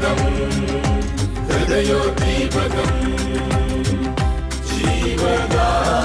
ജീവിതം ഹൃദയോദ്ദീപകം ജീവദാ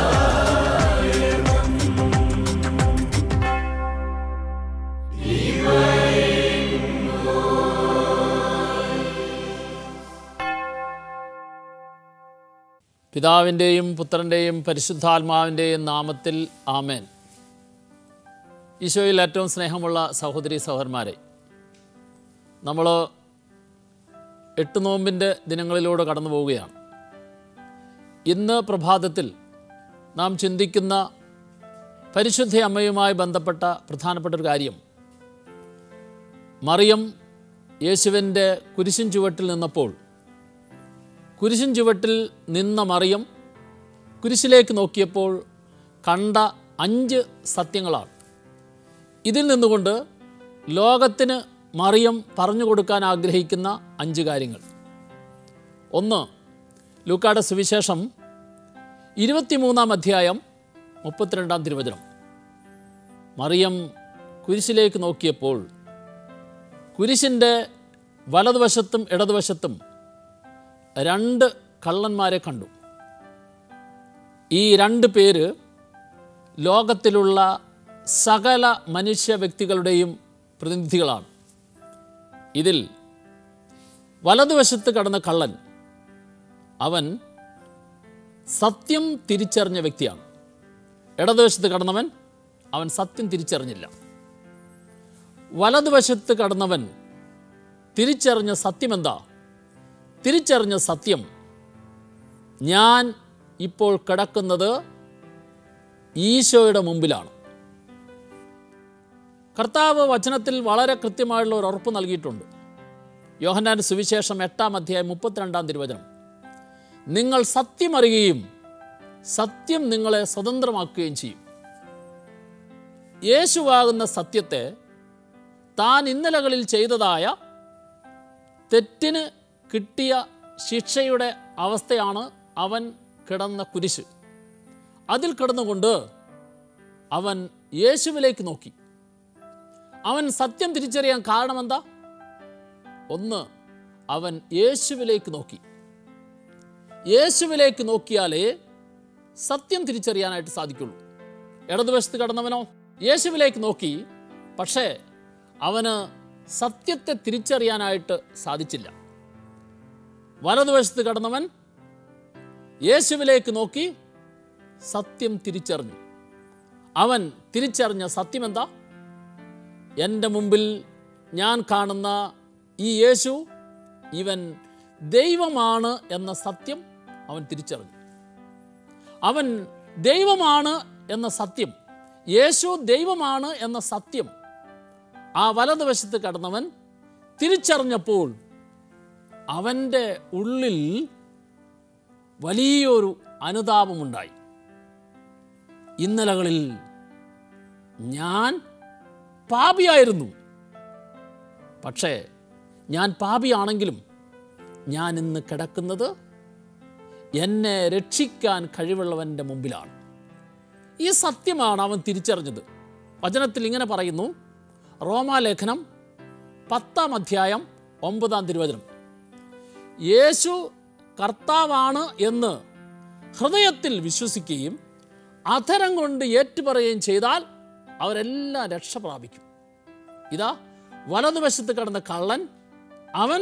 പിതാവിൻ്റെയും പുത്രൻ്റെയും പരിശുദ്ധാത്മാവിൻ്റെയും നാമത്തിൽ ആമേൻ ഈശോയിൽ ഏറ്റവും സ്നേഹമുള്ള സഹോദരി സഹോദരന്മാരെ നമ്മൾ എട്ട് നോമ്പിൻ്റെ ദിനങ്ങളിലൂടെ കടന്നു പോവുകയാണ് ഇന്ന് പ്രഭാതത്തിൽ നാം ചിന്തിക്കുന്ന പരിശുദ്ധ അമ്മയുമായി ബന്ധപ്പെട്ട പ്രധാനപ്പെട്ട ഒരു കാര്യം മറിയം യേശുവിൻ്റെ കുരിശിൻ ചുവട്ടിൽ നിന്നപ്പോൾ കുരിശിൻ ചുവട്ടിൽ നിന്ന മറിയം കുരിശിലേക്ക് നോക്കിയപ്പോൾ കണ്ട അഞ്ച് സത്യങ്ങളാണ് ഇതിൽ നിന്നുകൊണ്ട് ലോകത്തിന് മറിയം പറഞ്ഞു കൊടുക്കാൻ ആഗ്രഹിക്കുന്ന അഞ്ച് കാര്യങ്ങൾ ഒന്ന് ലൂക്കായുടെ സുവിശേഷം ഇരുപത്തിമൂന്നാം അധ്യായം മുപ്പത്തിരണ്ടാം തിരുവചനം മറിയം കുരിശിലേക്ക് നോക്കിയപ്പോൾ കുരിശിൻ്റെ വലതുവശത്തും ഇടതുവശത്തും രണ്ട് കള്ളന്മാരെ കണ്ടു ഈ രണ്ട് പേര് ലോകത്തിലുള്ള സകല മനുഷ്യ വ്യക്തികളുടെയും പ്രതിനിധികളാണ് ഇതിൽ വലതുവശത്ത് കടന്ന കള്ളൻ അവൻ സത്യം തിരിച്ചറിഞ്ഞ വ്യക്തിയാണ് ഇടതുവശത്ത് കടന്നവൻ അവൻ സത്യം തിരിച്ചറിഞ്ഞില്ല വലതുവശത്ത് കടന്നവൻ തിരിച്ചറിഞ്ഞ സത്യം എന്താ തിരിച്ചറിഞ്ഞ സത്യം ഞാൻ ഇപ്പോൾ കിടക്കുന്നത് ഈശോയുടെ മുമ്പിലാണ് കർത്താവ് വചനത്തിൽ വളരെ കൃത്യമായുള്ള ഒരു ഉറപ്പ് നൽകിയിട്ടുണ്ട് യോഹന്നാൻ്റെ സുവിശേഷം എട്ടാം അധ്യായം മുപ്പത്തിരണ്ടാം തിരുവചനം നിങ്ങൾ സത്യം അറിയുകയും സത്യം നിങ്ങളെ സ്വതന്ത്രമാക്കുകയും ചെയ്യും യേശുവാകുന്ന സത്യത്തെ താൻ ഇന്നലകളിൽ ചെയ്തതായ തെറ്റിന് കിട്ടിയ ശിക്ഷയുടെ അവസ്ഥയാണ് അവൻ കിടന്ന കുരിശ് അതിൽ കിടന്നുകൊണ്ട് അവൻ യേശുവിലേക്ക് നോക്കി അവൻ സത്യം തിരിച്ചറിയാൻ കാരണമെന്താ ഒന്ന് അവൻ യേശുവിലേക്ക് നോക്കി യേശുവിലേക്ക് നോക്കിയാലേ സത്യം തിരിച്ചറിയാനായിട്ട് സാധിക്കുള്ളൂ ഇടതുവശത്ത് കടന്നവനോ യേശുവിലേക്ക് നോക്കി പക്ഷേ അവന് സത്യത്തെ തിരിച്ചറിയാനായിട്ട് സാധിച്ചില്ല വലതുവശത്ത് കടന്നവൻ യേശുവിലേക്ക് നോക്കി സത്യം തിരിച്ചറിഞ്ഞു അവൻ തിരിച്ചറിഞ്ഞ സത്യം എന്താ എൻ്റെ മുമ്പിൽ ഞാൻ കാണുന്ന ഈ യേശു ഇവൻ ദൈവമാണ് എന്ന സത്യം അവൻ തിരിച്ചറിഞ്ഞു അവൻ ദൈവമാണ് എന്ന സത്യം യേശു ദൈവമാണ് എന്ന സത്യം ആ വലതുവശത്ത് കടന്നവൻ തിരിച്ചറിഞ്ഞപ്പോൾ അവൻ്റെ ഉള്ളിൽ വലിയൊരു അനുതാപമുണ്ടായി ഇന്നലകളിൽ ഞാൻ പാപിയായിരുന്നു പക്ഷേ ഞാൻ പാപിയാണെങ്കിലും ഞാൻ ഇന്ന് കിടക്കുന്നത് എന്നെ രക്ഷിക്കാൻ കഴിവുള്ളവൻ്റെ മുമ്പിലാണ് ഈ സത്യമാണ് അവൻ തിരിച്ചറിഞ്ഞത് വചനത്തിൽ ഇങ്ങനെ പറയുന്നു റോമാലേഖനം പത്താം അധ്യായം ഒമ്പതാം തിരുവചനം യേശു കർത്താവാണ് എന്ന് ഹൃദയത്തിൽ വിശ്വസിക്കുകയും അധരം കൊണ്ട് ഏറ്റുപറയുകയും ചെയ്താൽ അവരെല്ലാം രക്ഷ പ്രാപിക്കും ഇതാ വലതുവശത്ത് കിടന്ന കള്ളൻ അവൻ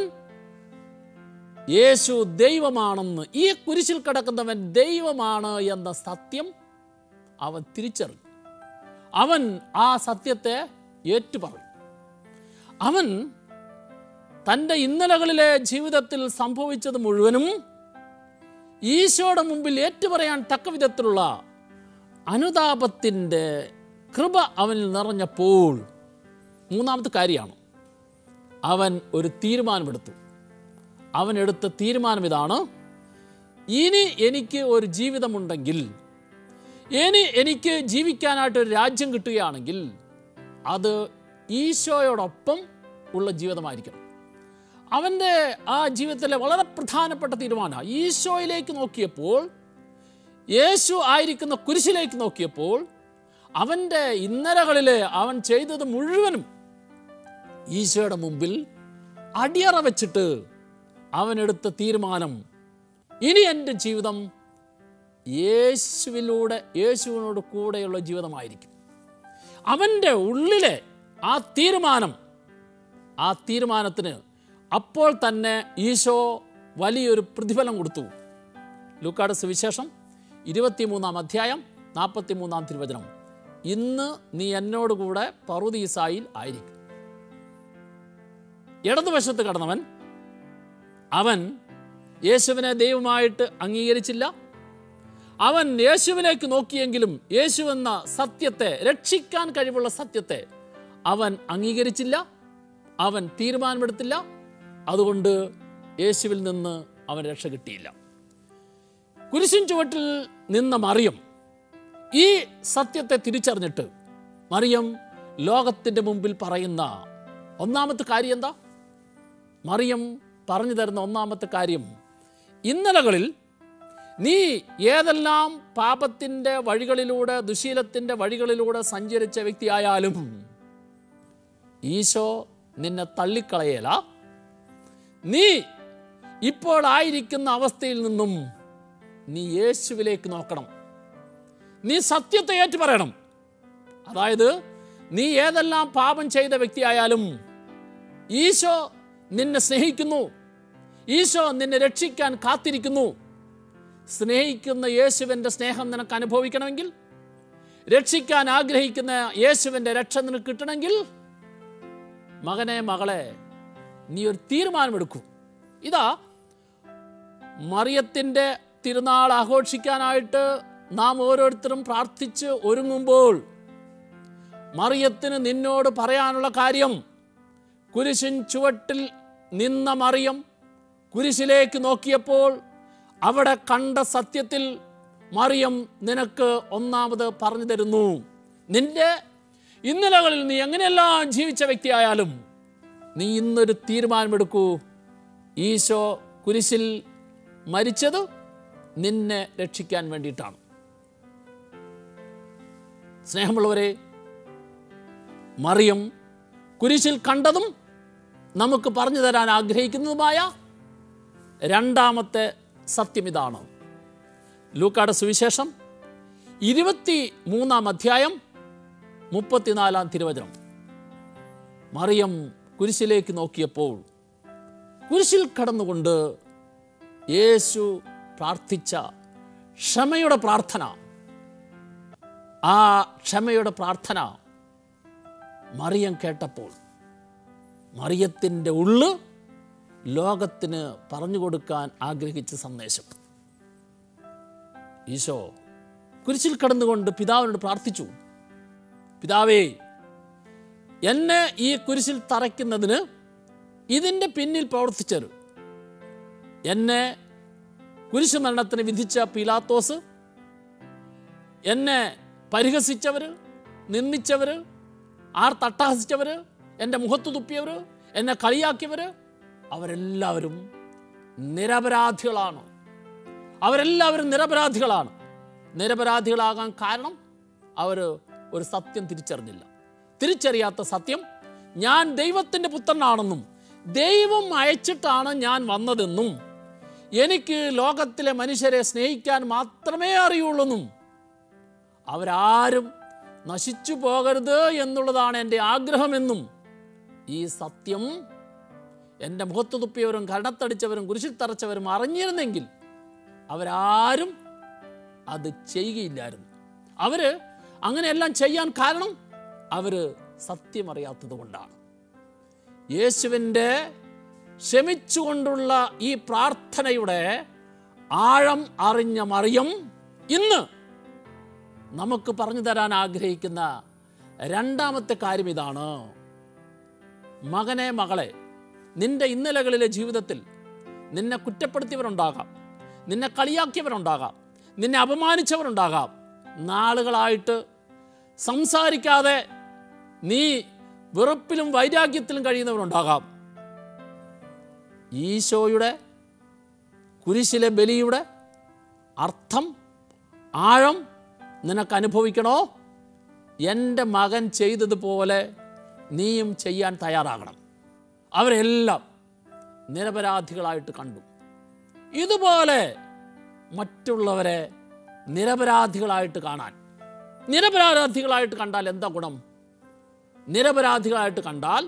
യേശു ദൈവമാണെന്ന് ഈ കുരിശിൽ കിടക്കുന്നവൻ ദൈവമാണ് എന്ന സത്യം അവൻ തിരിച്ചറിഞ്ഞു അവൻ ആ സത്യത്തെ ഏറ്റുപറഞ്ഞു അവൻ തൻ്റെ ഇന്നലകളിലെ ജീവിതത്തിൽ സംഭവിച്ചത് മുഴുവനും ഈശോയുടെ മുമ്പിൽ ഏറ്റുപറയാൻ തക്ക വിധത്തിലുള്ള അനുതാപത്തിൻ്റെ കൃപ അവനിൽ നിറഞ്ഞപ്പോൾ മൂന്നാമത്തെ കാര്യമാണ് അവൻ ഒരു തീരുമാനമെടുത്തു അവൻ എടുത്ത തീരുമാനം ഇതാണ് ഇനി എനിക്ക് ഒരു ജീവിതമുണ്ടെങ്കിൽ ഇനി എനിക്ക് ജീവിക്കാനായിട്ട് ഒരു രാജ്യം കിട്ടുകയാണെങ്കിൽ അത് ഈശോയോടൊപ്പം ഉള്ള ജീവിതമായിരിക്കണം അവൻ്റെ ആ ജീവിതത്തിലെ വളരെ പ്രധാനപ്പെട്ട തീരുമാനമാണ് ഈശോയിലേക്ക് നോക്കിയപ്പോൾ യേശു ആയിരിക്കുന്ന കുരിശിലേക്ക് നോക്കിയപ്പോൾ അവൻ്റെ ഇന്നലകളിലെ അവൻ ചെയ്തത് മുഴുവനും ഈശോയുടെ മുമ്പിൽ അടിയറ വെച്ചിട്ട് അവനെടുത്ത തീരുമാനം ഇനി എൻ്റെ ജീവിതം യേശുവിലൂടെ യേശുവിനോട് കൂടെയുള്ള ജീവിതമായിരിക്കും അവൻ്റെ ഉള്ളിലെ ആ തീരുമാനം ആ തീരുമാനത്തിന് അപ്പോൾ തന്നെ ഈശോ വലിയൊരു പ്രതിഫലം കൊടുത്തു ലൂക്കാട് സുവിശേഷം ഇരുപത്തിമൂന്നാം അധ്യായം നാൽപ്പത്തിമൂന്നാം തിരുവചനം ഇന്ന് നീ എന്നോടുകൂടെ പറുദീസായിൽ ആയിരിക്കും ഇടതുവശത്ത് കടന്നവൻ അവൻ യേശുവിനെ ദൈവമായിട്ട് അംഗീകരിച്ചില്ല അവൻ യേശുവിലേക്ക് നോക്കിയെങ്കിലും യേശു എന്ന സത്യത്തെ രക്ഷിക്കാൻ കഴിവുള്ള സത്യത്തെ അവൻ അംഗീകരിച്ചില്ല അവൻ തീരുമാനമെടുത്തില്ല അതുകൊണ്ട് യേശുവിൽ നിന്ന് അവൻ രക്ഷ കിട്ടിയില്ല കുരിശിൻ ചുവട്ടിൽ നിന്ന മറിയം ഈ സത്യത്തെ തിരിച്ചറിഞ്ഞിട്ട് മറിയം ലോകത്തിൻ്റെ മുമ്പിൽ പറയുന്ന ഒന്നാമത്തെ കാര്യം എന്താ മറിയം പറഞ്ഞു തരുന്ന ഒന്നാമത്തെ കാര്യം ഇന്നലകളിൽ നീ ഏതെല്ലാം പാപത്തിൻ്റെ വഴികളിലൂടെ ദുശീലത്തിൻ്റെ വഴികളിലൂടെ സഞ്ചരിച്ച വ്യക്തിയായാലും ഈശോ നിന്നെ തള്ളിക്കളയല നീ ഇപ്പോൾ ആയിരിക്കുന്ന അവസ്ഥയിൽ നിന്നും നീ യേശുവിലേക്ക് നോക്കണം നീ സത്യത്തെ ഏറ്റു പറയണം അതായത് നീ ഏതെല്ലാം പാപം ചെയ്ത വ്യക്തിയായാലും ഈശോ നിന്നെ സ്നേഹിക്കുന്നു ഈശോ നിന്നെ രക്ഷിക്കാൻ കാത്തിരിക്കുന്നു സ്നേഹിക്കുന്ന യേശുവിൻ്റെ സ്നേഹം നിനക്ക് അനുഭവിക്കണമെങ്കിൽ രക്ഷിക്കാൻ ആഗ്രഹിക്കുന്ന യേശുവിൻ്റെ രക്ഷ നിനക്ക് കിട്ടണമെങ്കിൽ മകനെ മകളെ നീ ഒരു തീരുമാനമെടുക്കൂ ഇതാ മറിയത്തിൻ്റെ തിരുനാൾ ആഘോഷിക്കാനായിട്ട് നാം ഓരോരുത്തരും പ്രാർത്ഥിച്ച് ഒരുങ്ങുമ്പോൾ മറിയത്തിന് നിന്നോട് പറയാനുള്ള കാര്യം കുരിശിൻ ചുവട്ടിൽ നിന്ന മറിയം കുരിശിലേക്ക് നോക്കിയപ്പോൾ അവിടെ കണ്ട സത്യത്തിൽ മറിയം നിനക്ക് ഒന്നാമത് പറഞ്ഞു തരുന്നു നിന്റെ ഇന്നലകളിൽ നീ എങ്ങനെയെല്ലാം ജീവിച്ച വ്യക്തിയായാലും നീ ഇന്നൊരു തീരുമാനമെടുക്കൂ ഈശോ കുരിശിൽ മരിച്ചത് നിന്നെ രക്ഷിക്കാൻ വേണ്ടിയിട്ടാണ് സ്നേഹമുള്ളവരെ മറിയം കുരിശിൽ കണ്ടതും നമുക്ക് പറഞ്ഞു തരാൻ ആഗ്രഹിക്കുന്നതുമായ രണ്ടാമത്തെ സത്യം ഇതാണ് ലൂക്കാട് സുവിശേഷം ഇരുപത്തി മൂന്നാം അധ്യായം മുപ്പത്തിനാലാം തിരുവചനം മറിയം കുരിശിലേക്ക് നോക്കിയപ്പോൾ കുരിശിൽ കടന്നുകൊണ്ട് യേശു പ്രാർത്ഥിച്ച ക്ഷമയുടെ പ്രാർത്ഥന ആ ക്ഷമയുടെ പ്രാർത്ഥന മറിയം കേട്ടപ്പോൾ മറിയത്തിൻ്റെ ഉള്ള് ലോകത്തിന് പറഞ്ഞു കൊടുക്കാൻ ആഗ്രഹിച്ച സന്ദേശം ഈശോ കുരിശിൽ കടന്നുകൊണ്ട് പിതാവിനോട് പ്രാർത്ഥിച്ചു പിതാവേ എന്നെ ഈ കുരിശിൽ തറയ്ക്കുന്നതിന് ഇതിൻ്റെ പിന്നിൽ പ്രവർത്തിച്ചത് എന്നെ കുരിശ് മരണത്തിന് വിധിച്ച പീലാത്തോസ് എന്നെ പരിഹസിച്ചവർ നിന്ദിച്ചവർ ആർ തട്ടഹസിച്ചവർ എൻ്റെ മുഖത്ത് തുപ്പിയവർ എന്നെ കളിയാക്കിയവർ അവരെല്ലാവരും നിരപരാധികളാണ് അവരെല്ലാവരും നിരപരാധികളാണ് നിരപരാധികളാകാൻ കാരണം അവർ ഒരു സത്യം തിരിച്ചറിഞ്ഞില്ല തിരിച്ചറിയാത്ത സത്യം ഞാൻ ദൈവത്തിൻ്റെ പുത്രനാണെന്നും ദൈവം അയച്ചിട്ടാണ് ഞാൻ വന്നതെന്നും എനിക്ക് ലോകത്തിലെ മനുഷ്യരെ സ്നേഹിക്കാൻ മാത്രമേ അറിയുള്ളൂന്നും അവരാരും നശിച്ചു പോകരുത് എന്നുള്ളതാണ് എൻ്റെ ആഗ്രഹമെന്നും ഈ സത്യം എൻ്റെ മുഖത്ത് തുപ്പിയവരും കരണത്തടിച്ചവരും കുരിശിൽ തറച്ചവരും അറിഞ്ഞിരുന്നെങ്കിൽ അവരാരും അത് ചെയ്യുകയില്ലായിരുന്നു അവർ അങ്ങനെയെല്ലാം ചെയ്യാൻ കാരണം അവർ സത്യമറിയാത്തത് കൊണ്ടാണ് യേശുവിൻ്റെ ക്ഷമിച്ചുകൊണ്ടുള്ള ഈ പ്രാർത്ഥനയുടെ ആഴം അറിഞ്ഞ മറിയം ഇന്ന് നമുക്ക് പറഞ്ഞു തരാൻ ആഗ്രഹിക്കുന്ന രണ്ടാമത്തെ കാര്യം ഇതാണ് മകനെ മകളെ നിന്റെ ഇന്നലകളിലെ ജീവിതത്തിൽ നിന്നെ കുറ്റപ്പെടുത്തിയവരുണ്ടാകാം നിന്നെ കളിയാക്കിയവരുണ്ടാകാം നിന്നെ അപമാനിച്ചവരുണ്ടാകാം നാളുകളായിട്ട് സംസാരിക്കാതെ നീ വെറുപ്പിലും വൈരാഗ്യത്തിലും കഴിയുന്നവരുണ്ടാകാം ഈശോയുടെ കുരിശിലെ ബലിയുടെ അർത്ഥം ആഴം നിനക്ക് അനുഭവിക്കണോ എൻ്റെ മകൻ ചെയ്തതുപോലെ നീയും ചെയ്യാൻ തയ്യാറാകണം അവരെല്ലാം നിരപരാധികളായിട്ട് കണ്ടു ഇതുപോലെ മറ്റുള്ളവരെ നിരപരാധികളായിട്ട് കാണാൻ നിരപരാധികളായിട്ട് കണ്ടാൽ എന്താ ഗുണം നിരപരാധികളായിട്ട് കണ്ടാൽ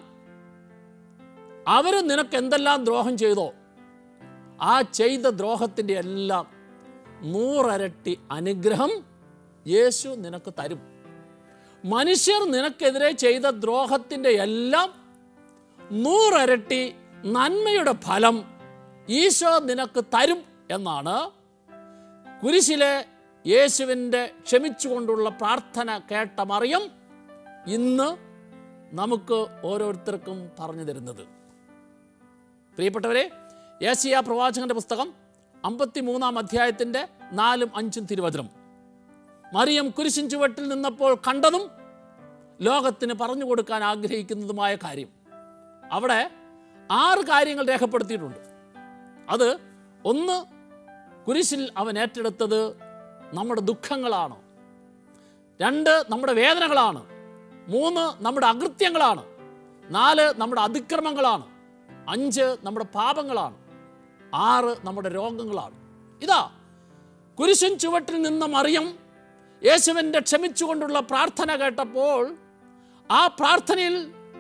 അവർ നിനക്ക് എന്തെല്ലാം ദ്രോഹം ചെയ്തോ ആ ചെയ്ത ദ്രോഹത്തിൻ്റെ എല്ലാം നൂറരട്ടി അനുഗ്രഹം യേശു നിനക്ക് തരും മനുഷ്യർ നിനക്കെതിരെ ചെയ്ത ദ്രോഹത്തിൻ്റെ എല്ലാം നൂറരട്ടി നന്മയുടെ ഫലം ഈശോ നിനക്ക് തരും എന്നാണ് കുരിശിലെ യേശുവിൻ്റെ ക്ഷമിച്ചുകൊണ്ടുള്ള പ്രാർത്ഥന കേട്ട മറിയം ഇന്ന് നമുക്ക് ഓരോരുത്തർക്കും പറഞ്ഞു തരുന്നത് പ്രിയപ്പെട്ടവരെ യേശിയ പ്രവാചകന്റെ പുസ്തകം അമ്പത്തി മൂന്നാം അധ്യായത്തിൻ്റെ നാലും അഞ്ചും തിരുവചനം മറിയം കുരിശിൻ ചുവട്ടിൽ നിന്നപ്പോൾ കണ്ടതും ലോകത്തിന് പറഞ്ഞു കൊടുക്കാൻ ആഗ്രഹിക്കുന്നതുമായ കാര്യം അവിടെ ആറ് കാര്യങ്ങൾ രേഖപ്പെടുത്തിയിട്ടുണ്ട് അത് ഒന്ന് കുരിശിൽ അവൻ ഏറ്റെടുത്തത് നമ്മുടെ ദുഃഖങ്ങളാണ് രണ്ട് നമ്മുടെ വേദനകളാണ് മൂന്ന് നമ്മുടെ അകൃത്യങ്ങളാണ് നാല് നമ്മുടെ അതിക്രമങ്ങളാണ് അഞ്ച് നമ്മുടെ പാപങ്ങളാണ് ആറ് നമ്മുടെ രോഗങ്ങളാണ് ഇതാ കുരിശൻ ചുവട്ടിൽ നിന്ന മറിയം യേശുവിൻ്റെ ക്ഷമിച്ചുകൊണ്ടുള്ള പ്രാർത്ഥന കേട്ടപ്പോൾ ആ പ്രാർത്ഥനയിൽ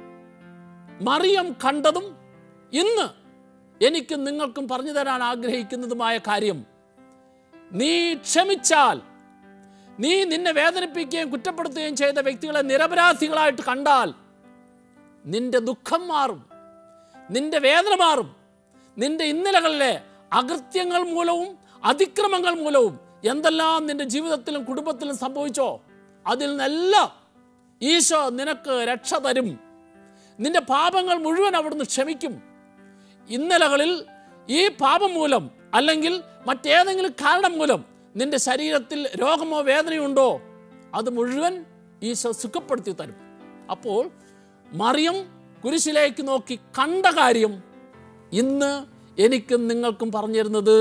മറിയം കണ്ടതും ഇന്ന് എനിക്കും നിങ്ങൾക്കും പറഞ്ഞു തരാൻ ആഗ്രഹിക്കുന്നതുമായ കാര്യം നീ ക്ഷമിച്ചാൽ നീ നിന്നെ വേദനിപ്പിക്കുകയും കുറ്റപ്പെടുത്തുകയും ചെയ്ത വ്യക്തികളെ നിരപരാധികളായിട്ട് കണ്ടാൽ നിന്റെ ദുഃഖം മാറും നിന്റെ വേദന മാറും നിന്റെ ഇന്നലകളിലെ അകൃത്യങ്ങൾ മൂലവും അതിക്രമങ്ങൾ മൂലവും എന്തെല്ലാം നിന്റെ ജീവിതത്തിലും കുടുംബത്തിലും സംഭവിച്ചോ അതിൽ നിന്നെല്ലാം ഈശോ നിനക്ക് രക്ഷ തരും നിന്റെ പാപങ്ങൾ മുഴുവൻ അവിടുന്ന് ക്ഷമിക്കും ഇന്നലകളിൽ ഈ പാപം മൂലം അല്ലെങ്കിൽ മറ്റേതെങ്കിലും കാരണം മൂലം നിന്റെ ശരീരത്തിൽ രോഗമോ വേദനയോ ഉണ്ടോ അത് മുഴുവൻ ഈശോ സുഖപ്പെടുത്തി തരും അപ്പോൾ മറിയം കുരിശിലേക്ക് നോക്കി കണ്ട കാര്യം ഇന്ന് എനിക്കും നിങ്ങൾക്കും പറഞ്ഞു തരുന്നത്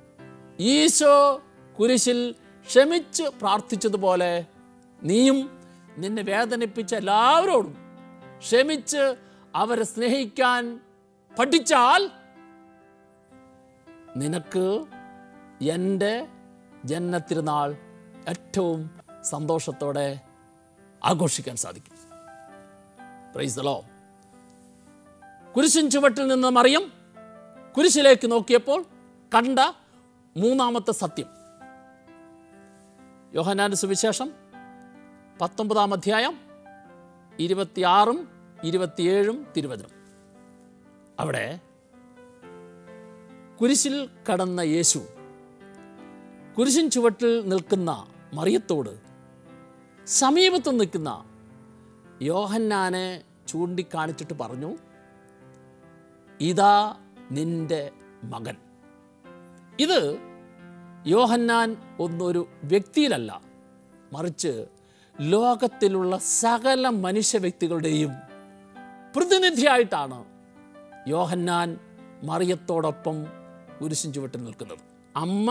ഈശോ കുരിശിൽ ക്ഷമിച്ച് പ്രാർത്ഥിച്ചതുപോലെ നീയും നിന്നെ വേദനിപ്പിച്ച എല്ലാവരോടും ക്ഷമിച്ച് അവരെ സ്നേഹിക്കാൻ പഠിച്ചാൽ നിനക്ക് എൻ്റെ ജന്മത്തിരുന്നാൾ ഏറ്റവും സന്തോഷത്തോടെ ആഘോഷിക്കാൻ സാധിക്കും പ്രൈസലോ കുരിശിൻ ചുവട്ടിൽ നിന്ന് മറിയം കുരിശിലേക്ക് നോക്കിയപ്പോൾ കണ്ട മൂന്നാമത്തെ സത്യം യോഹനാന്റെ സുവിശേഷം പത്തൊമ്പതാം അധ്യായം ഇരുപത്തിയാറും ഇരുപത്തിയേഴും തിരുവചനം അവിടെ കുരിശിൽ കടന്ന യേശു കുരിശിൻ ചുവട്ടിൽ നിൽക്കുന്ന മറിയത്തോട് സമീപത്ത് നിൽക്കുന്ന യോഹന്നാനെ ചൂണ്ടിക്കാണിച്ചിട്ട് പറഞ്ഞു ഇതാ നിന്റെ മകൻ ഇത് യോഹന്നാൻ ഒന്നൊരു വ്യക്തിയിലല്ല മറിച്ച് ലോകത്തിലുള്ള സകല മനുഷ്യ വ്യക്തികളുടെയും പ്രതിനിധിയായിട്ടാണ് യോഹന്നാൻ മറിയത്തോടൊപ്പം കുരിശിൻ ചുവട്ടിൽ നിൽക്കുന്നത് അമ്മ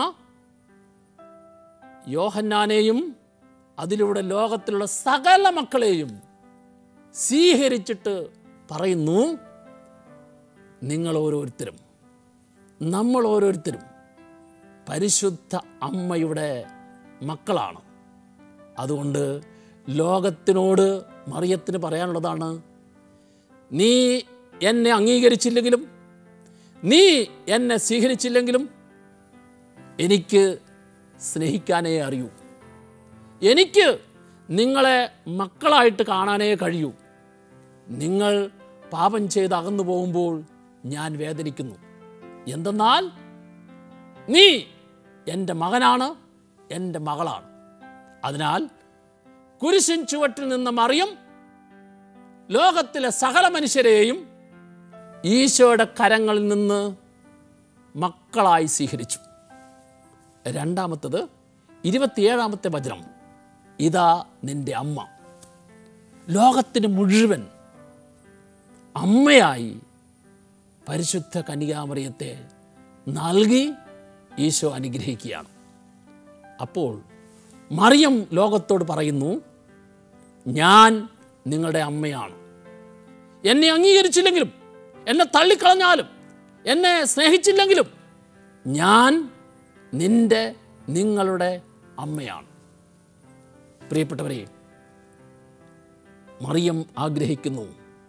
യോഹന്നാനെയും അതിലൂടെ ലോകത്തിലുള്ള സകല മക്കളെയും സ്വീകരിച്ചിട്ട് പറയുന്നു നിങ്ങൾ ഓരോരുത്തരും നമ്മൾ ഓരോരുത്തരും പരിശുദ്ധ അമ്മയുടെ മക്കളാണ് അതുകൊണ്ട് ലോകത്തിനോട് മറിയത്തിന് പറയാനുള്ളതാണ് നീ എന്നെ അംഗീകരിച്ചില്ലെങ്കിലും നീ എന്നെ സ്വീകരിച്ചില്ലെങ്കിലും എനിക്ക് സ്നേഹിക്കാനേ അറിയൂ എനിക്ക് നിങ്ങളെ മക്കളായിട്ട് കാണാനേ കഴിയൂ നിങ്ങൾ പാപം ചെയ്ത് അകന്നു പോകുമ്പോൾ ഞാൻ വേദനിക്കുന്നു എന്തെന്നാൽ നീ എൻ്റെ മകനാണ് എൻ്റെ മകളാണ് അതിനാൽ കുരിശിൻ ചുവട്ടിൽ നിന്ന് മറിയം ലോകത്തിലെ സകല മനുഷ്യരെയും ഈശോയുടെ കരങ്ങളിൽ നിന്ന് മക്കളായി സ്വീകരിച്ചു രണ്ടാമത്തത് ഇരുപത്തിയേഴാമത്തെ വചനം ഇതാ നിന്റെ അമ്മ ലോകത്തിന് മുഴുവൻ അമ്മയായി പരിശുദ്ധ കന്യകാമറിയത്തെ നൽകി ഈശോ അനുഗ്രഹിക്കുകയാണ് അപ്പോൾ മറിയം ലോകത്തോട് പറയുന്നു ഞാൻ നിങ്ങളുടെ അമ്മയാണ് എന്നെ അംഗീകരിച്ചില്ലെങ്കിലും എന്നെ തള്ളിക്കളഞ്ഞാലും എന്നെ സ്നേഹിച്ചില്ലെങ്കിലും ഞാൻ നിന്റെ നിങ്ങളുടെ അമ്മയാണ് പ്രിയപ്പെട്ടവരെ മറിയം ആഗ്രഹിക്കുന്നു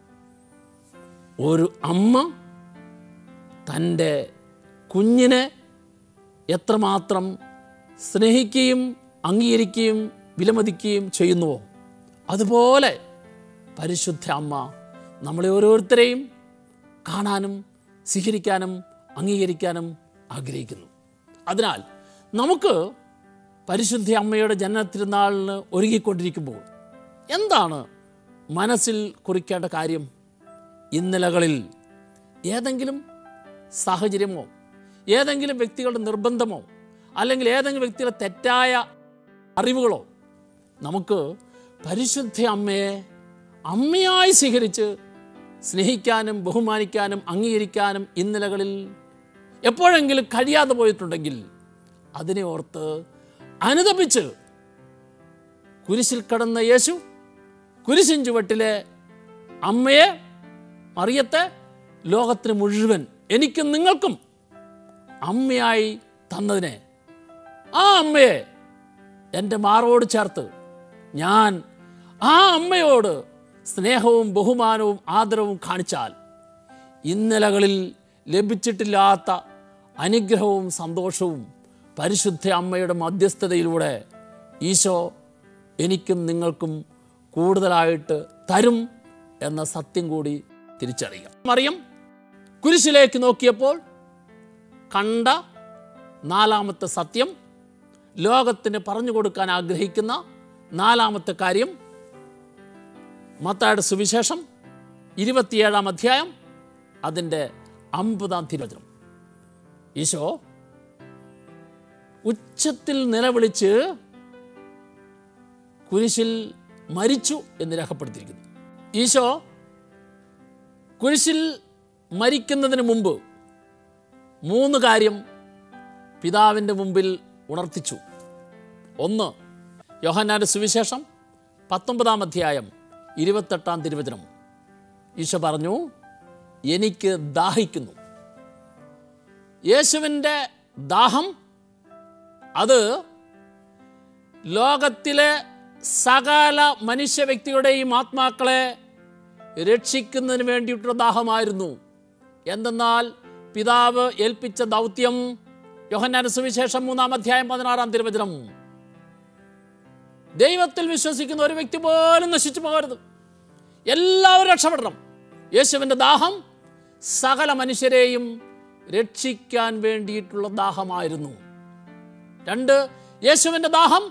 ഒരു അമ്മ തൻ്റെ കുഞ്ഞിനെ എത്രമാത്രം സ്നേഹിക്കുകയും അംഗീകരിക്കുകയും വിലമതിക്കുകയും ചെയ്യുന്നുവോ അതുപോലെ പരിശുദ്ധ അമ്മ നമ്മളെ ഓരോരുത്തരെയും കാണാനും സ്വീകരിക്കാനും അംഗീകരിക്കാനും ആഗ്രഹിക്കുന്നു അതിനാൽ നമുക്ക് പരിശുദ്ധ അമ്മയുടെ ജനനത്തിരുന്നാളിന് ഒരുങ്ങിക്കൊണ്ടിരിക്കുമ്പോൾ എന്താണ് മനസ്സിൽ കുറിക്കേണ്ട കാര്യം ഇന്നലകളിൽ ഏതെങ്കിലും സാഹചര്യമോ ഏതെങ്കിലും വ്യക്തികളുടെ നിർബന്ധമോ അല്ലെങ്കിൽ ഏതെങ്കിലും വ്യക്തിയുടെ തെറ്റായ അറിവുകളോ നമുക്ക് പരിശുദ്ധ അമ്മയെ അമ്മയായി സ്വീകരിച്ച് സ്നേഹിക്കാനും ബഹുമാനിക്കാനും അംഗീകരിക്കാനും ഇന്നലകളിൽ എപ്പോഴെങ്കിലും കഴിയാതെ പോയിട്ടുണ്ടെങ്കിൽ അതിനെ ഓർത്ത് അനുതപിച്ച് കുരിശിൽ കടന്ന യേശു കുരിശിൻ ചുവട്ടിലെ അമ്മയെ മറിയത്തെ ലോകത്തിന് മുഴുവൻ എനിക്കും നിങ്ങൾക്കും അമ്മയായി തന്നതിനെ ആ അമ്മയെ എൻ്റെ മാറോട് ചേർത്ത് ഞാൻ ആ അമ്മയോട് സ്നേഹവും ബഹുമാനവും ആദരവും കാണിച്ചാൽ ഇന്നലകളിൽ ലഭിച്ചിട്ടില്ലാത്ത അനുഗ്രഹവും സന്തോഷവും പരിശുദ്ധ അമ്മയുടെ മധ്യസ്ഥതയിലൂടെ ഈശോ എനിക്കും നിങ്ങൾക്കും കൂടുതലായിട്ട് തരും എന്ന സത്യം കൂടി തിരിച്ചറിയാം മറിയം കുരിശിലേക്ക് നോക്കിയപ്പോൾ കണ്ട നാലാമത്തെ സത്യം ലോകത്തിന് പറഞ്ഞു കൊടുക്കാൻ ആഗ്രഹിക്കുന്ന നാലാമത്തെ കാര്യം മത്തായുടെ സുവിശേഷം ഇരുപത്തിയേഴാം അധ്യായം അതിൻ്റെ അമ്പതാം തിരുവചനം ഈശോ ഉച്ചത്തിൽ നിലവിളിച്ച് കുരിശിൽ മരിച്ചു എന്ന് രേഖപ്പെടുത്തിയിരിക്കുന്നു ഈശോ കുരിശിൽ മരിക്കുന്നതിന് മുമ്പ് മൂന്ന് കാര്യം പിതാവിൻ്റെ മുമ്പിൽ ഉണർത്തിച്ചു ഒന്ന് യോഹന്നാൻ്റെ സുവിശേഷം പത്തൊമ്പതാം അധ്യായം ഇരുപത്തെട്ടാം തിരുവചനം ഈശോ പറഞ്ഞു എനിക്ക് ദാഹിക്കുന്നു യേശുവിൻ്റെ ദാഹം അത് ലോകത്തിലെ സകല മനുഷ്യ വ്യക്തിയുടെയും ആത്മാക്കളെ രക്ഷിക്കുന്നതിന് വേണ്ടിയിട്ടുള്ള ദാഹമായിരുന്നു എന്തെന്നാൽ പിതാവ് ഏൽപ്പിച്ച ദൗത്യം യോഹന്നാന സുവിശേഷം മൂന്നാം അധ്യായം പതിനാറാം തിരുവചനം ദൈവത്തിൽ വിശ്വസിക്കുന്ന ഒരു വ്യക്തി പോലും നശിച്ചു പോകരുത് എല്ലാവരും രക്ഷപ്പെടണം യേശുവിൻ്റെ ദാഹം സകല മനുഷ്യരെയും രക്ഷിക്കാൻ വേണ്ടിയിട്ടുള്ള ദാഹമായിരുന്നു രണ്ട് യേശുവിൻ്റെ ദാഹം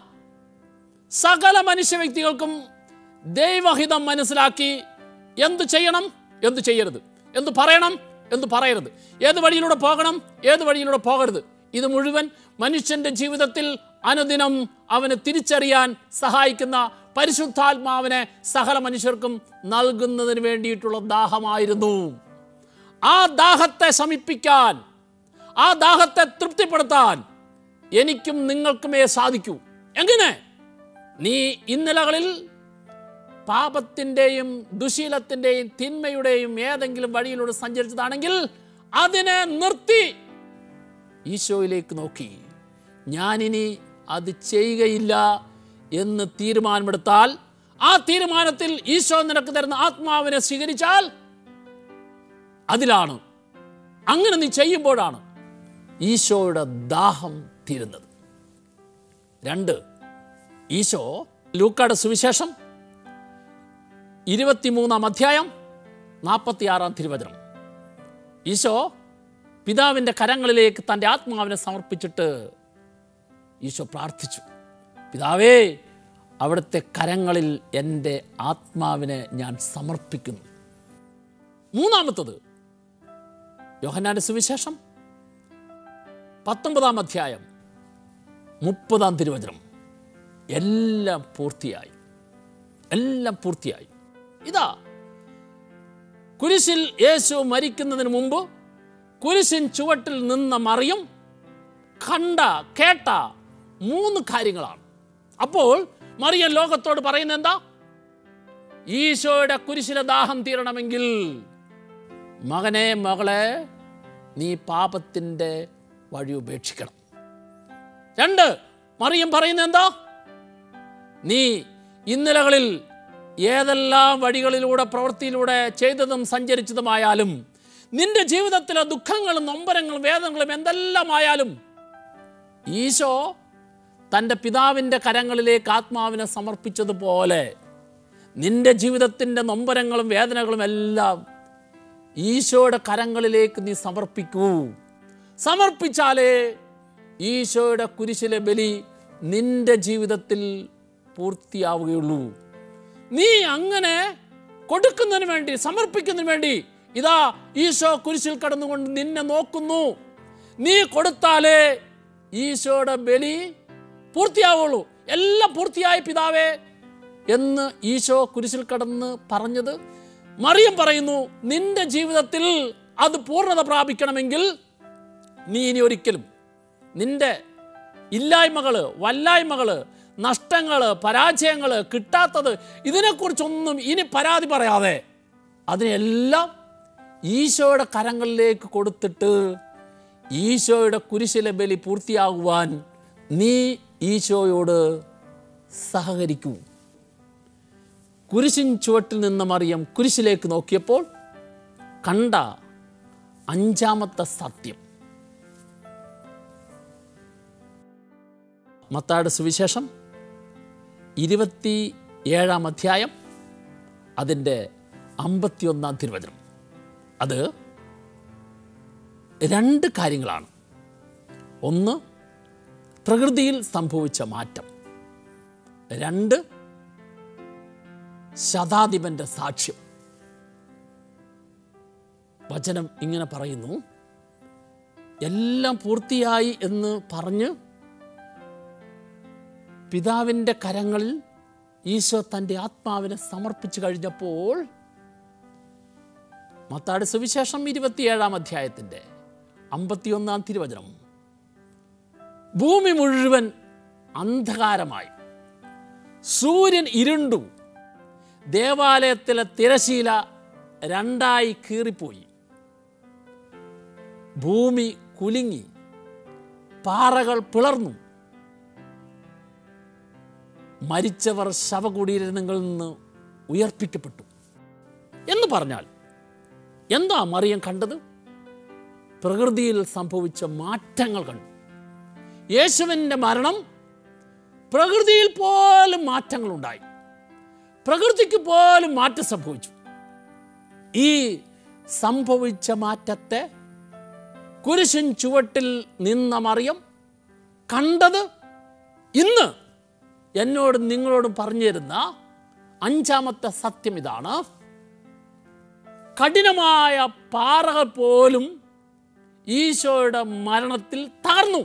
സകല മനുഷ്യ വ്യക്തികൾക്കും ദൈവഹിതം മനസ്സിലാക്കി എന്ത് ചെയ്യണം എന്ത് ചെയ്യരുത് എന്ത് പറയണം എന്ത് പറയരുത് ഏത് വഴിയിലൂടെ പോകണം ഏത് വഴിയിലൂടെ പോകരുത് ഇത് മുഴുവൻ മനുഷ്യന്റെ ജീവിതത്തിൽ അനുദിനം അവന് തിരിച്ചറിയാൻ സഹായിക്കുന്ന പരിശുദ്ധാത്മാവിനെ സകല മനുഷ്യർക്കും നൽകുന്നതിന് വേണ്ടിയിട്ടുള്ള ദാഹമായിരുന്നു ആ ദാഹത്തെ ശമിപ്പിക്കാൻ ആ ദാഹത്തെ തൃപ്തിപ്പെടുത്താൻ എനിക്കും നിങ്ങൾക്കുമേ സാധിക്കൂ എങ്ങനെ നീ ഇന്നലകളിൽ പാപത്തിൻ്റെയും ദുശീലത്തിൻ്റെയും തിന്മയുടെയും ഏതെങ്കിലും വഴിയിലൂടെ സഞ്ചരിച്ചതാണെങ്കിൽ അതിനെ നിർത്തി ഈശോയിലേക്ക് നോക്കി ഞാനിനി അത് ചെയ്യുകയില്ല എന്ന് തീരുമാനമെടുത്താൽ ആ തീരുമാനത്തിൽ ഈശോ നിനക്ക് തരുന്ന ആത്മാവിനെ സ്വീകരിച്ചാൽ അതിലാണ് അങ്ങനെ നീ ചെയ്യുമ്പോഴാണ് ഈശോയുടെ ദാഹം തീരുന്നത് രണ്ട് ഈശോ ലൂക്കാട് സുവിശേഷം ഇരുപത്തിമൂന്നാം അധ്യായം നാൽപ്പത്തിയാറാം തിരുവചനം ഈശോ പിതാവിൻ്റെ കരങ്ങളിലേക്ക് തൻ്റെ ആത്മാവിനെ സമർപ്പിച്ചിട്ട് ഈശോ പ്രാർത്ഥിച്ചു പിതാവേ അവിടുത്തെ കരങ്ങളിൽ എൻ്റെ ആത്മാവിനെ ഞാൻ സമർപ്പിക്കുന്നു മൂന്നാമത്തത് യോഹന്നാൻ്റെ സുവിശേഷം പത്തൊമ്പതാം അധ്യായം മുപ്പതാം തിരുവചനം എല്ലാം പൂർത്തിയായി എല്ലാം പൂർത്തിയായി ഇതാ കുരിശിൽ യേശു മരിക്കുന്നതിന് മുമ്പ് കുരിശിൻ ചുവട്ടിൽ നിന്ന മറിയം കണ്ട കേട്ട മൂന്ന് കാര്യങ്ങളാണ് അപ്പോൾ മറിയം ലോകത്തോട് പറയുന്നത് എന്താ ഈശോയുടെ കുരിശിലെ ദാഹം തീരണമെങ്കിൽ മകനെ മകളെ നീ പാപത്തിൻ്റെ വഴി ഉപേക്ഷിക്കണം രണ്ട് മറിയം പറയുന്നത് എന്താ നീ ഇന്നലകളിൽ ഏതെല്ലാം വഴികളിലൂടെ പ്രവൃത്തിയിലൂടെ ചെയ്തതും സഞ്ചരിച്ചതുമായാലും നിന്റെ ജീവിതത്തിലെ ദുഃഖങ്ങളും നൊമ്പരങ്ങളും വേദനകളും എന്തെല്ലാമായാലും ഈശോ തൻ്റെ പിതാവിൻ്റെ കരങ്ങളിലേക്ക് ആത്മാവിനെ സമർപ്പിച്ചതുപോലെ നിന്റെ ജീവിതത്തിൻ്റെ നൊമ്പരങ്ങളും വേദനകളും എല്ലാം ഈശോയുടെ കരങ്ങളിലേക്ക് നീ സമർപ്പിക്കൂ സമർപ്പിച്ചാലേ ഈശോയുടെ കുരിശിലെ ബലി നിന്റെ ജീവിതത്തിൽ പൂർത്തിയാവുകയുള്ളൂ നീ അങ്ങനെ കൊടുക്കുന്നതിന് വേണ്ടി സമർപ്പിക്കുന്നതിന് വേണ്ടി ഇതാ ഈശോ കുരിശിൽ കടന്നുകൊണ്ട് നിന്നെ നോക്കുന്നു നീ കൊടുത്താലേ ഈശോയുടെ ബലി പൂർത്തിയാവുള്ളൂ എല്ലാം പൂർത്തിയായി പിതാവേ എന്ന് ഈശോ കുരിശിൽ കടന്ന് പറഞ്ഞത് മറിയം പറയുന്നു നിന്റെ ജീവിതത്തിൽ അത് പൂർണ്ണത പ്രാപിക്കണമെങ്കിൽ നീ ഇനി ഒരിക്കലും നിന്റെ ഇല്ലായ്മകള് വല്ലായ്മകള് നഷ്ടങ്ങൾ പരാജയങ്ങൾ കിട്ടാത്തത് ഇതിനെക്കുറിച്ചൊന്നും ഇനി പരാതി പറയാതെ അതിനെല്ലാം ഈശോയുടെ കരങ്ങളിലേക്ക് കൊടുത്തിട്ട് ഈശോയുടെ കുരിശിലെ ബലി പൂർത്തിയാകുവാൻ നീ ഈശോയോട് സഹകരിക്കൂ കുരിശിൻ ചുവട്ടിൽ നിന്ന മറിയം കുരിശിലേക്ക് നോക്കിയപ്പോൾ കണ്ട അഞ്ചാമത്തെ സത്യം മത്തായുടെ സുവിശേഷം ഇരുപത്തി ഏഴാം അധ്യായം അതിൻ്റെ അമ്പത്തിയൊന്നാം തിരുവചനം അത് രണ്ട് കാര്യങ്ങളാണ് ഒന്ന് പ്രകൃതിയിൽ സംഭവിച്ച മാറ്റം രണ്ട് ശതാധിപന്റെ സാക്ഷ്യം വചനം ഇങ്ങനെ പറയുന്നു എല്ലാം പൂർത്തിയായി എന്ന് പറഞ്ഞ് പിതാവിൻ്റെ കരങ്ങളിൽ ഈശോ തൻ്റെ ആത്മാവിനെ സമർപ്പിച്ചു കഴിഞ്ഞപ്പോൾ മത്താട് സുവിശേഷം ഇരുപത്തിയേഴാം അധ്യായത്തിൻ്റെ അമ്പത്തിയൊന്നാം തിരുവചനം ഭൂമി മുഴുവൻ അന്ധകാരമായി സൂര്യൻ ഇരുണ്ടു ദേവാലയത്തിലെ തിരശീല രണ്ടായി കീറിപ്പോയി ഭൂമി കുലുങ്ങി പാറകൾ പിളർന്നു മരിച്ചവർ ശവകുടീരങ്ങളിൽ നിന്ന് ഉയർപ്പിക്കപ്പെട്ടു എന്ന് പറഞ്ഞാൽ എന്താ മറിയം കണ്ടത് പ്രകൃതിയിൽ സംഭവിച്ച മാറ്റങ്ങൾ കണ്ടു യേശുവിൻ്റെ മരണം പ്രകൃതിയിൽ പോലും മാറ്റങ്ങളുണ്ടായി പ്രകൃതിക്ക് പോലും മാറ്റം സംഭവിച്ചു ഈ സംഭവിച്ച മാറ്റത്തെ കുരിശിൻ ചുവട്ടിൽ നിന്ന മറിയം കണ്ടത് ഇന്ന് എന്നോട് നിങ്ങളോടും പറഞ്ഞു തരുന്ന അഞ്ചാമത്തെ സത്യം ഇതാണ് കഠിനമായ പാറകൾ പോലും ഈശോയുടെ മരണത്തിൽ തകർന്നു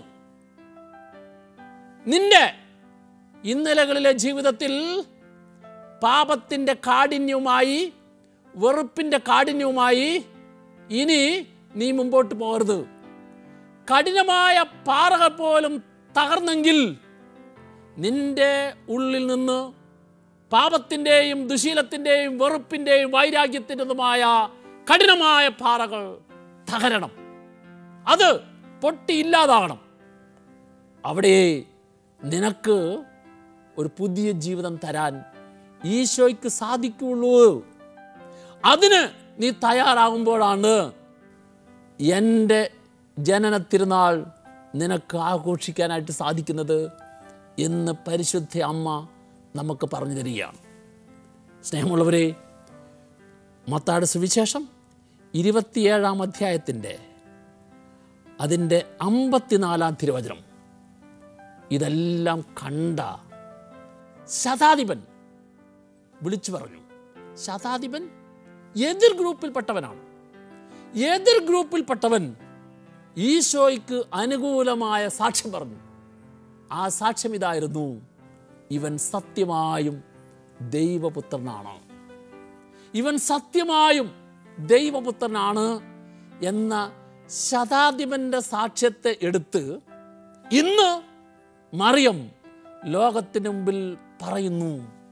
നിന്റെ ഇന്നലകളിലെ ജീവിതത്തിൽ പാപത്തിൻ്റെ കാഠിന്യവുമായി വെറുപ്പിൻ്റെ കാഠിന്യവുമായി ഇനി നീ മുമ്പോട്ട് പോകരുത് കഠിനമായ പാറകൾ പോലും തകർന്നെങ്കിൽ നിന്റെ ഉള്ളിൽ നിന്ന് പാപത്തിൻ്റെയും ദുശീലത്തിൻ്റെയും വെറുപ്പിൻ്റെയും വൈരാഗ്യത്തിൻ്റെതുമായ കഠിനമായ പാറകൾ തകരണം അത് പൊട്ടിയില്ലാതാകണം അവിടെ നിനക്ക് ഒരു പുതിയ ജീവിതം തരാൻ ഈശോയ്ക്ക് സാധിക്കുള്ളൂ അതിന് നീ തയ്യാറാകുമ്പോഴാണ് എൻ്റെ ജനന തിരുനാൾ നിനക്ക് ആഘോഷിക്കാനായിട്ട് സാധിക്കുന്നത് എന്ന് പരിശുദ്ധ അമ്മ നമുക്ക് പറഞ്ഞു തരികയാണ് സ്നേഹമുള്ളവരെ മത്താട് സുവിശേഷം ഇരുപത്തിയേഴാം അധ്യായത്തിൻ്റെ അതിൻ്റെ അമ്പത്തിനാലാം തിരുവചനം ഇതെല്ലാം കണ്ട ശതാധിപൻ വിളിച്ചു പറഞ്ഞു ശതാധിപൻ എതിർ ഗ്രൂപ്പിൽപ്പെട്ടവനാണ് എതിർ ഗ്രൂപ്പിൽപ്പെട്ടവൻ ഈശോയ്ക്ക് അനുകൂലമായ സാക്ഷ്യം പറഞ്ഞു ആ സാക്ഷ്യം ഇതായിരുന്നു ഇവൻ സത്യമായും ദൈവപുത്രനാണ് ഇവൻ സത്യമായും ദൈവപുത്രനാണ് എന്ന ശതാധിപന്റെ സാക്ഷ്യത്തെ എടുത്ത് ഇന്ന് മറിയം ലോകത്തിന് മുമ്പിൽ പറയുന്നു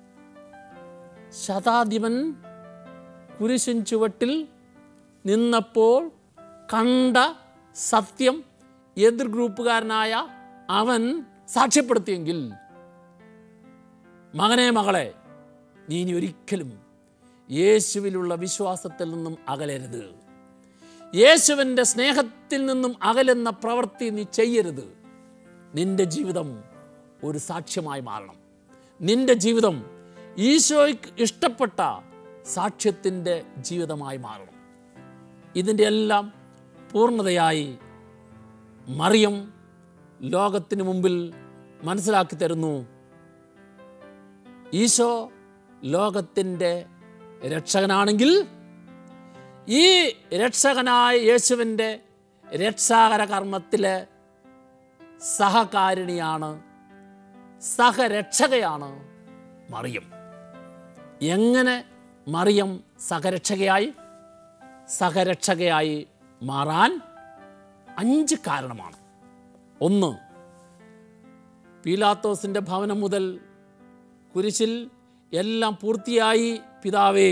ശതാധിപൻ കുരിശിൻ ചുവട്ടിൽ നിന്നപ്പോൾ കണ്ട സത്യം എതിർ ഗ്രൂപ്പുകാരനായ അവൻ സാക്ഷ്യപ്പെടുത്തിയെങ്കിൽ മകനെ മകളെ നീ ഇനി ഒരിക്കലും യേശുവിലുള്ള വിശ്വാസത്തിൽ നിന്നും അകലരുത് യേശുവിൻ്റെ സ്നേഹത്തിൽ നിന്നും അകലുന്ന പ്രവൃത്തി നീ ചെയ്യരുത് നിന്റെ ജീവിതം ഒരു സാക്ഷ്യമായി മാറണം നിന്റെ ജീവിതം ഈശോയ്ക്ക് ഇഷ്ടപ്പെട്ട സാക്ഷ്യത്തിൻ്റെ ജീവിതമായി മാറണം ഇതിൻ്റെ എല്ലാം പൂർണ്ണതയായി മറിയം ലോകത്തിന് മുമ്പിൽ മനസ്സിലാക്കി തരുന്നു ഈശോ ലോകത്തിൻ്റെ രക്ഷകനാണെങ്കിൽ ഈ രക്ഷകനായ യേശുവിൻ്റെ രക്ഷാകര കർമ്മത്തിലെ സഹകാരിണിയാണ് സഹരക്ഷകയാണ് മറിയം എങ്ങനെ മറിയം സഹരക്ഷകയായി സഹരക്ഷകയായി മാറാൻ അഞ്ച് കാരണമാണ് ഒന്ന് പീലാത്തോസിൻ്റെ ഭവനം മുതൽ കുരിശിൽ എല്ലാം പൂർത്തിയായി പിതാവേ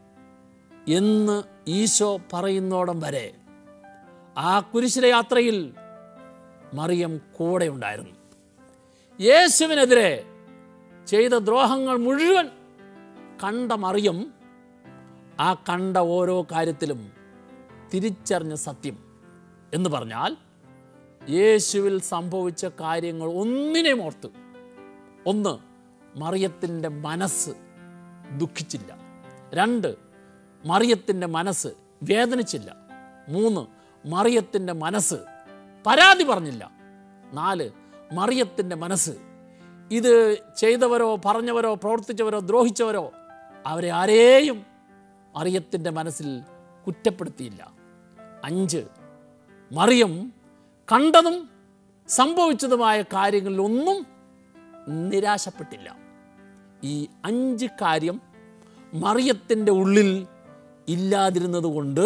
എന്ന് ഈശോ പറയുന്നോടം വരെ ആ കുരിശിലെ യാത്രയിൽ മറിയം കൂടെ ഉണ്ടായിരുന്നു യേശുവിനെതിരെ ചെയ്ത ദ്രോഹങ്ങൾ മുഴുവൻ കണ്ട മറിയം ആ കണ്ട ഓരോ കാര്യത്തിലും തിരിച്ചറിഞ്ഞ സത്യം എന്ന് പറഞ്ഞാൽ യേശുവിൽ സംഭവിച്ച കാര്യങ്ങൾ ഒന്നിനെയും ഓർത്ത് ഒന്ന് മറിയത്തിൻ്റെ മനസ്സ് ദുഃഖിച്ചില്ല രണ്ട് മറിയത്തിൻ്റെ മനസ്സ് വേദനിച്ചില്ല മൂന്ന് മറിയത്തിൻ്റെ മനസ്സ് പരാതി പറഞ്ഞില്ല നാല് മറിയത്തിൻ്റെ മനസ്സ് ഇത് ചെയ്തവരോ പറഞ്ഞവരോ പ്രവർത്തിച്ചവരോ ദ്രോഹിച്ചവരോ അവരെ ആരെയും മറിയത്തിൻ്റെ മനസ്സിൽ കുറ്റപ്പെടുത്തിയില്ല അഞ്ച് മറിയം കണ്ടതും സംഭവിച്ചതുമായ കാര്യങ്ങളിലൊന്നും നിരാശപ്പെട്ടില്ല ഈ അഞ്ച് കാര്യം മറിയത്തിൻ്റെ ഉള്ളിൽ ഇല്ലാതിരുന്നത് കൊണ്ട്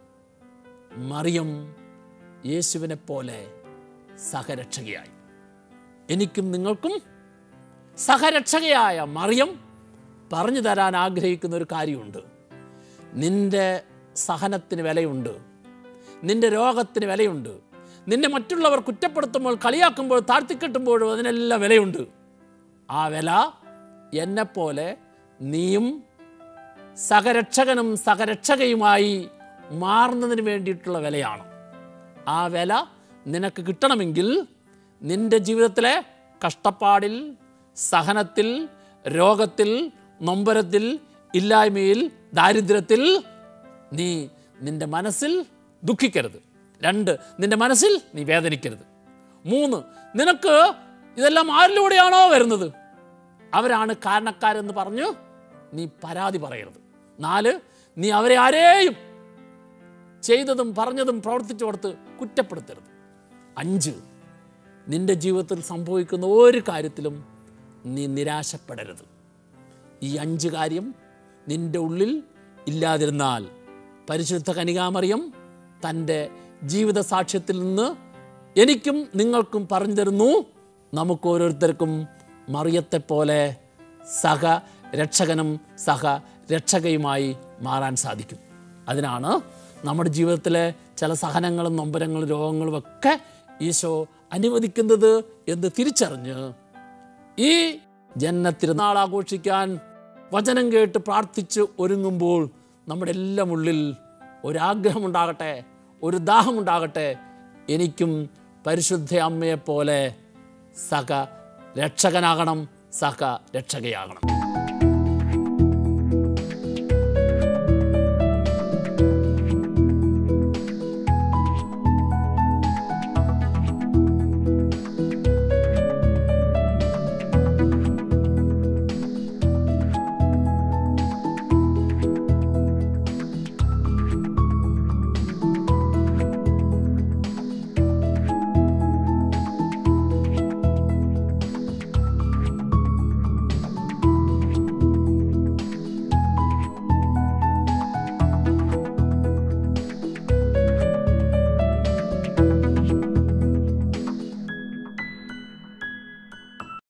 മറിയം യേശുവിനെ പോലെ സഹരക്ഷകയായി എനിക്കും നിങ്ങൾക്കും സഹരക്ഷകയായ മറിയം പറഞ്ഞു തരാൻ ആഗ്രഹിക്കുന്ന ഒരു കാര്യമുണ്ട് നിന്റെ സഹനത്തിന് വിലയുണ്ട് നിന്റെ രോഗത്തിന് വിലയുണ്ട് നിന്നെ മറ്റുള്ളവർ കുറ്റപ്പെടുത്തുമ്പോൾ കളിയാക്കുമ്പോൾ താഴ്ത്തിക്കെട്ടുമ്പോഴും അതിനെല്ലാം വിലയുണ്ട് ആ വില എന്നെപ്പോലെ നീയും സഹരക്ഷകനും സഹരക്ഷകയുമായി മാറുന്നതിന് വേണ്ടിയിട്ടുള്ള വിലയാണ് ആ വില നിനക്ക് കിട്ടണമെങ്കിൽ നിന്റെ ജീവിതത്തിലെ കഷ്ടപ്പാടിൽ സഹനത്തിൽ രോഗത്തിൽ നൊമ്പരത്തിൽ ഇല്ലായ്മയിൽ ദാരിദ്ര്യത്തിൽ നീ നിന്റെ മനസ്സിൽ ദുഃഖിക്കരുത് രണ്ട് നിന്റെ മനസ്സിൽ നീ വേദനിക്കരുത് മൂന്ന് നിനക്ക് ഇതെല്ലാം ആരിലൂടെയാണോ വരുന്നത് അവരാണ് കാരണക്കാരെന്ന് പറഞ്ഞ് നീ പരാതി പറയരുത് നാല് നീ അവരെ ആരെയും ചെയ്തതും പറഞ്ഞതും പ്രവർത്തിച്ചു കൊടുത്ത് കുറ്റപ്പെടുത്തരുത് അഞ്ച് നിന്റെ ജീവിതത്തിൽ സംഭവിക്കുന്ന ഒരു കാര്യത്തിലും നീ നിരാശപ്പെടരുത് ഈ അഞ്ച് കാര്യം നിന്റെ ഉള്ളിൽ ഇല്ലാതിരുന്നാൽ പരിശുദ്ധ കനികാമറിയം തൻ്റെ ജീവിത സാക്ഷ്യത്തിൽ നിന്ന് എനിക്കും നിങ്ങൾക്കും പറഞ്ഞു തരുന്നു നമുക്ക് ഓരോരുത്തർക്കും മറിയത്തെപ്പോലെ സഹ രക്ഷകനും സഹ രക്ഷകയുമായി മാറാൻ സാധിക്കും അതിനാണ് നമ്മുടെ ജീവിതത്തിലെ ചില സഹനങ്ങളും നൊമ്പരങ്ങളും രോഗങ്ങളും ഒക്കെ ഈശോ അനുവദിക്കുന്നത് എന്ന് തിരിച്ചറിഞ്ഞ് ഈ ജന്മത്തിരുന്നാൾ ആഘോഷിക്കാൻ വചനം കേട്ട് പ്രാർത്ഥിച്ച് ഒരുങ്ങുമ്പോൾ നമ്മുടെ എല്ലാം ഉള്ളിൽ ഒരാഗ്രഹമുണ്ടാകട്ടെ ഒരു ദാഹമുണ്ടാകട്ടെ എനിക്കും പരിശുദ്ധ അമ്മയെപ്പോലെ സഹ രക്ഷകനാകണം സഹ രക്ഷകയാകണം